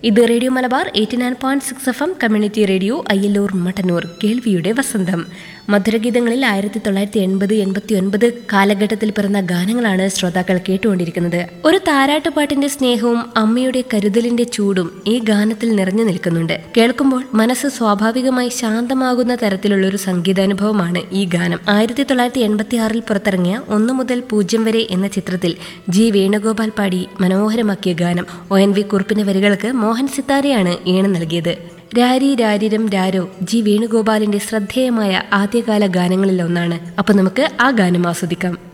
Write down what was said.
ഇത് radio Malabar eighty nine point six F M community radio Ayyallur Mattannur കേൾവിയുടെ വസന്തം മധുരഗീതങ്ങളിൽ ആയിരത്തി തൊള്ളായിരത്തി എൺപത് എൺപത്തി ഒൻപത് കാലഘട്ടത്തിൽ പിറന്ന ഗാനങ്ങളാണ് ശ്രോതാക്കൾ കേട്ടുകൊണ്ടിരിക്കുന്നത് ഒരു താരാട്ടുപാട്ടിന്റെ സ്നേഹവും അമ്മയുടെ കരുതലിന്റെ ചൂടും ഈ ഗാനത്തിൽ നിറഞ്ഞു നിൽക്കുന്നുണ്ട് കേൾക്കുമ്പോൾ മനസ്സ് സ്വാഭാവികമായി ശാന്തമാകുന്ന തരത്തിലുള്ള ഒരു സംഗീതാനുഭവമാണ് ഈ ഗാനം ആയിരത്തി തൊള്ളായിരത്തി എൺപത്തി ആറിൽ പുറത്തിറങ്ങിയ ഒന്ന് മുതൽ പൂജ്യം വരെ എന്ന ചിത്രത്തിൽ ജി വേണുഗോപാൽ പാടി മനോഹരമാക്കിയ ഗാനം ഒ എൻ വി കുറുപ്പിന്റെ വരികൾക്ക് മോഹൻ സിത്താരയാണ് ഈണം നൽകിയത് രാരി രാരിരം രാരോ ജി വേണുഗോപാലിന്റെ ശ്രദ്ധേയമായ ആദ്യകാല ഗാനങ്ങളിൽ ഒന്നാണ് അപ്പൊ നമുക്ക് ആ ഗാനം ആസ്വദിക്കാം